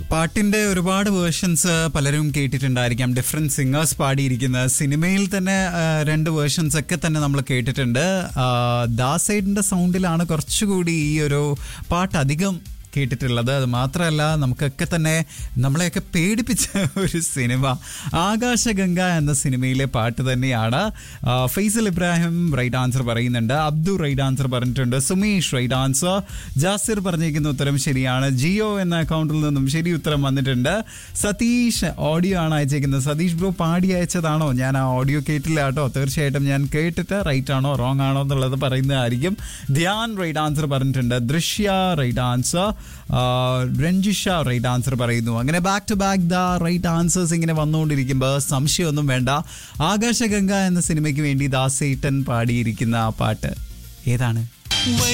പാട്ടിന്റെ ഒരുപാട് വേർഷൻസ് പലരും കേട്ടിട്ടുണ്ടായിരിക്കാം ഡിഫറെന്റ് സിംഗേഴ്സ് പാടിയിരിക്കുന്ന സിനിമയിൽ തന്നെ ആ, രണ്ട് വേർഷൻസ് ഒക്കെ തന്നെ നമ്മൾ കേട്ടിട്ടുണ്ട് ആ, ദാസേടിന്റെ സൗണ്ടിലാണ് കുറച്ചുകൂടി ഈ ഒരു പാട്ട് അധികം കേട്ടിട്ടുള്ളത് അത് മാത്രമല്ല നമുക്കൊക്കെ തന്നെ നമ്മളെയൊക്കെ പേടിപ്പിച്ച ഒരു സിനിമ ആകാശഗംഗ എന്ന സിനിമയിലെ പാട്ട് തന്നെയാണ് ആ, ഫൈസൽ ഇബ്രാഹിം റൈറ്റ് ആൻസർ പറയുന്നുണ്ട് അബ്ദു റൈറ്റ് ആൻസർ പറഞ്ഞിട്ടുണ്ട് സുമേഷ് റൈറ്റ് ആൻസർ ജാസിർ പറഞ്ഞിരിക്കുന്ന ഉത്തരം ശരിയാണ് ജിയോ എന്ന അക്കൗണ്ടിൽ നിന്നും ശരി ഉത്തരം വന്നിട്ടുണ്ട് സതീഷ് ഓഡിയോ ആണ് അയച്ചേക്കുന്നത് സതീഷ് ബ്രോ പാടി അയച്ചതാണോ ഞാൻ ആ ഓഡിയോ കേട്ടില്ല കേട്ടോ തീർച്ചയായിട്ടും ഞാൻ കേട്ടിട്ട് റൈറ്റ് ആണോ റോങ് ആണോ എന്നുള്ളത് പറയുന്നതായിരിക്കും ധ്യാൻ റൈറ്റ് ആൻസർ പറഞ്ഞിട്ടുണ്ട് Drishya right answer Ranjisha right answer പറയുന്നു അങ്ങനെ back to back the right answers ഇങ്ങനെ വന്നുകൊണ്ടിരിക്കുമ്പോൾ സംശയമൊന്നും വേണ്ട ആകാശഗംഗ എന്ന സിനിമയ്ക്ക് വേണ്ടി ദാസേട്ടൻ പാടിയിരിക്കുന്ന ആ പാട്ട് ഏതാണ് വൈ